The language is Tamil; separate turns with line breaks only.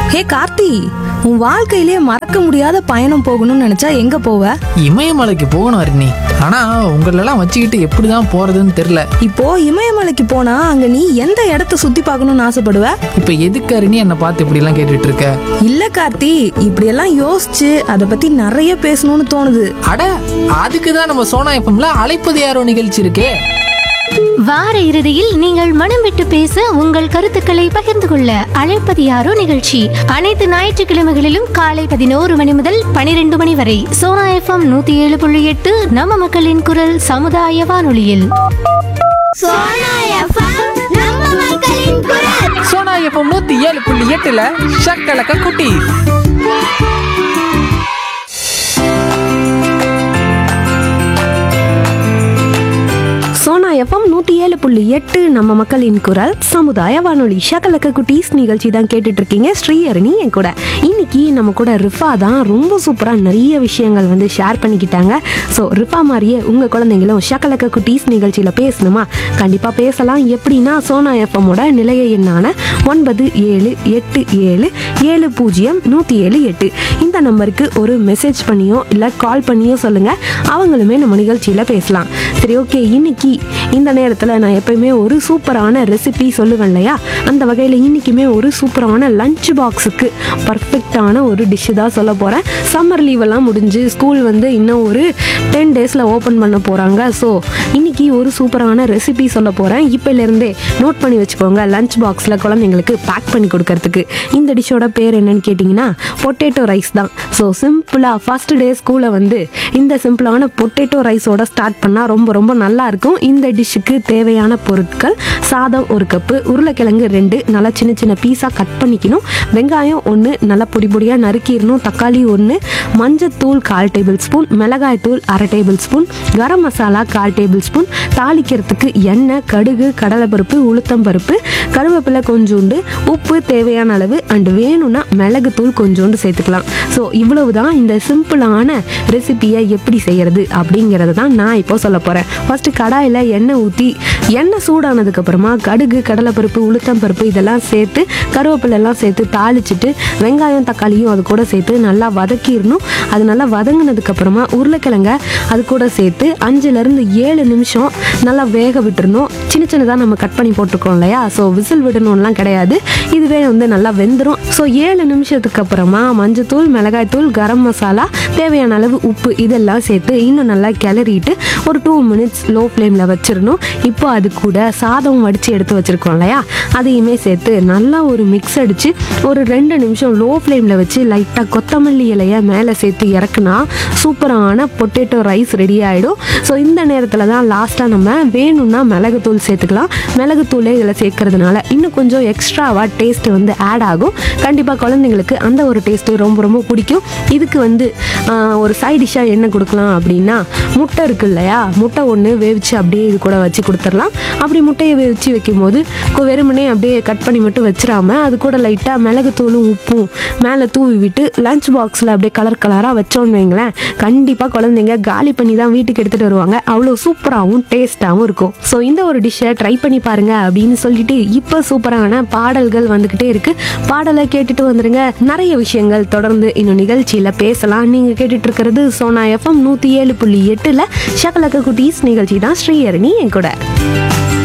ஹே கார்த்தி உன் வாழ்க்கையிலே மறக்க முடியாத பயணம் போகணும்னு நினைச்சா எங்க போவ
இமயமலைக்கு போகணும் அருணி ஆனா உங்களெல்லாம் வச்சுக்கிட்டு எப்படிதான் போறதுன்னு தெரியல
இப்போ இமயமலைக்கு போனா அங்க நீ எந்த இடத்த சுத்தி பார்க்கணும்னு ஆசைப்படுவ
இப்ப எதுக்கு அருணி என்னை பார்த்து இப்படி எல்லாம் கேட்டுட்டு இருக்க
இல்ல கார்த்தி இப்படியெல்லாம் யோசிச்சு அதை பத்தி நிறைய பேசணும்னு தோணுது
அட அதுக்கு தான் நம்ம சோனா எப்பம்ல அழைப்பது யாரோ நிகழ்ச்சி இருக்கே
வார இறுதியில் நீங்கள் மனம் விட்டு பேச உங்கள் கருத்துக்களை பகிர்ந்து கொள்ள அழைப்பது யாரோ நிகழ்ச்சி அனைத்து ஞாயிற்றுக்கிழமைகளிலும் காலை பதினோரு மணி முதல் பனிரெண்டு மணி வரை சோனா எஃப்எம் நூத்தி ஏழு புள்ளி எட்டு நம்ம மக்களின் குரல் சமுதாய வானொலியில்
சோனா எஃப்எம் நம்ம மக்களின் குரல்
சோனா எப்பம் நூத்தி ஏழு புள்ளி எட்டுல ஷக்கலக்க குட்டி
சோனா எஃப்எம் நூற்றி ஏழு புள்ளி எட்டு நம்ம மக்களின் குரல் சமுதாய வானொலி ஷகலக்க குட்டீஸ் நிகழ்ச்சி தான் கேட்டுட்டு இருக்கீங்க ஸ்ரீஹரணி என் கூட இன்னைக்கு நம்ம கூட ரிஃபா தான் ரொம்ப சூப்பராக நிறைய விஷயங்கள் வந்து ஷேர் பண்ணிக்கிட்டாங்க ஸோ ரிஃபா மாதிரியே உங்கள் குழந்தைங்களும் ஷகலக்க குட்டீஸ் நிகழ்ச்சியில் பேசணுமா கண்டிப்பாக பேசலாம் எப்படின்னா சோனா எஃப்எம்மோட நிலைய எண்ணான ஒன்பது ஏழு எட்டு ஏழு ஏழு பூஜ்ஜியம் நூற்றி ஏழு எட்டு இந்த நம்பருக்கு ஒரு மெசேஜ் பண்ணியோ இல்லை கால் பண்ணியோ சொல்லுங்கள் அவங்களுமே நம்ம நிகழ்ச்சியில் பேசலாம் சரி ஓகே இன்னைக்கு இந்த நேரத்தில் நான் எப்பயுமே ஒரு சூப்பரான ரெசிபி சொல்லுவேன் இல்லையா அந்த வகையில் இன்றைக்குமே ஒரு சூப்பரான லஞ்ச் பாக்ஸுக்கு பர்ஃபெக்டான ஒரு டிஷ்ஷு தான் சொல்ல போகிறேன் சம்மர் லீவெல்லாம் முடிஞ்சு ஸ்கூல் வந்து இன்னும் ஒரு டென் டேஸில் ஓப்பன் பண்ண போகிறாங்க ஸோ இன்னைக்கு ஒரு சூப்பரான ரெசிபி சொல்ல போகிறேன் இப்போலேருந்தே நோட் பண்ணி வச்சுக்கோங்க லஞ்ச் பாக்ஸில் குழந்தைங்களுக்கு பேக் பண்ணி கொடுக்கறதுக்கு இந்த டிஷ்ஷோட பேர் என்னன்னு கேட்டிங்கன்னா பொட்டேட்டோ ரைஸ் தான் ஸோ சிம்பிளாக ஃபஸ்ட் டே ஸ்கூலை வந்து இந்த சிம்பிளான பொட்டேட்டோ ரைஸோட ஸ்டார்ட் பண்ணால் ரொம்ப ரொம்ப நல்லா இருக்கும் இந்த டிஷ்ஷுக்கு தேவையான பொருட்கள் சாதம் ஒரு கப்பு உருளைக்கிழங்கு ரெண்டு நல்லா சின்ன சின்ன பீஸாக கட் பண்ணிக்கணும் வெங்காயம் ஒன்று நல்லா பொடி பொடியாக நறுக்கிடணும் தக்காளி ஒன்று மஞ்சத்தூள் கால் டேபிள் ஸ்பூன் மிளகாய் தூள் அரை டேபிள் ஸ்பூன் கரம் மசாலா கால் டேபிள் ஸ்பூன் தாளிக்கிறதுக்கு எண்ணெய் கடுகு கடலைப்பருப்பு உளுத்தம்பருப்பு கருவேப்பிலை கொஞ்சோண்டு உப்பு தேவையான அளவு அண்ட் வேணும்னா மிளகு தூள் கொஞ்சோண்டு சேர்த்துக்கலாம் ஸோ இவ்வளவு தான் இந்த சிம்பிளான ரெசிபியை எப்படி செய்யறது அப்படிங்கிறத தான் நான் இப்போ சொல்ல போகிறேன் ஃபஸ்ட்டு கடாயில் எண்ணெய் ஊற்றி எண்ணெய் சூடானதுக்கப்புறமா கடுகு கடலைப்பருப்பு உளுத்தம்பருப்பு இதெல்லாம் சேர்த்து கருவேப்பிலை எல்லாம் சேர்த்து தாளிச்சிட்டு வெங்காயம் தக்காளியும் அது கூட சேர்த்து நல்லா வதக்கிடணும் அது நல்லா வதங்கினதுக்கப்புறமா உருளைக்கிழங்க அது கூட சேர்த்து அஞ்சுலேருந்து ஏழு நிமிஷம் நல்லா வேக விட்டுறணும் சின்ன சின்னதாக நம்ம கட் பண்ணி போட்டிருக்கோம் இல்லையா ஸோ விசில் விடணும்லாம் கிடையாது இதுவே வந்து நல்லா வெந்துடும் ஸோ ஏழு நிமிஷத்துக்கு அப்புறமா மஞ்சத்தூள் மிளகாய்த்தூள் கரம் மசாலா தேவையான அளவு உப்பு இதெல்லாம் சேர்த்து இன்னும் நல்லா கிளறிட்டு ஒரு டூ மினிட்ஸ் லோ ஃப்ளேமில் வச்சிடணும் இப்போ அது கூட சாதம் வடித்து எடுத்து வச்சுருக்கோம் இல்லையா அதையுமே சேர்த்து நல்லா ஒரு மிக்ஸ் அடித்து ஒரு ரெண்டு நிமிஷம் லோ ஃப்ளேமில் வச்சு லைட்டாக கொத்தமல்லி இலையை மேலே சேர்த்து இறக்குனா சூப்பரான பொட்டேட்டோ ரைஸ் ரெடி ஆகிடும் ஸோ இந்த நேரத்தில் தான் லாஸ்ட்டாக நம்ம வேணும்னா மிளகுத்தூள் சேர்த்துக்கலாம் மிளகுத்தூளே இதில் சேர்க்கறதுனால இன்னும் கொஞ்சம் எக்ஸ்ட்ராவாக டேஸ்ட் வந்து ஆட் ஆகும் கண்டிப்பாக குழந்தைங்களுக்கு அந்த ஒரு டேஸ்ட்டு ரொம்ப ரொம்ப பிடிக்கும் இதுக்கு வந்து ஆஹ், ஒரு சைட் டிஷ்ஷாக என்ன கொடுக்கலாம் அப்படின்னா முட்டை இருக்கு இல்லையா முட்டை ஒன்று வேவிச்சு அப்படியே இது கூட வச்சு கொடுத்துடலாம் அப்படி முட்டையை வேவிச்சு வைக்கும்போது கொ- வெறுமனே அப்படியே கட் பண்ணி மட்டும் வச்சிடாம அது கூட லைட்டாக மிளகுத்தூளும் உப்பும் மேலே தூவி விட்டு லஞ்ச் பாக்ஸில் அப்படியே கலர் கலராக வச்சோன்னு வைங்களேன் கண்டிப்பாக குழந்தைங்க காலி பண்ணி தான் வீட்டுக்கு எடுத்துகிட்டு வருவாங்க அவ்வளோ சூப்பராகவும் டேஸ்ட்டாகவும் இருக்கும் ஸோ இந்த ஒரு டிஷ்ஷை ட்ரை பண்ணி பாருங்க அப்படின்னு சொல்லிட்டு இப்போ சூப்பரான பாடல்கள் வந்துக்கிட்டே இருக்கு பாடலை கேட்டுட்டு வந்துருங்க நிறைய விஷயங்கள் தொடர்ந்து இன்னும் நிகழ்ச்சியில் பேசலாம் நீங்கள் கேட்டுட்டு இருக்கிறது சோனா எஃப்எம் நூற்றி ஏழு புள்ளி எட்டில் ஷகலக்க குட்டீஸ் நிகழ்ச்சி தான் ஸ்ரீஹரணி என் கூட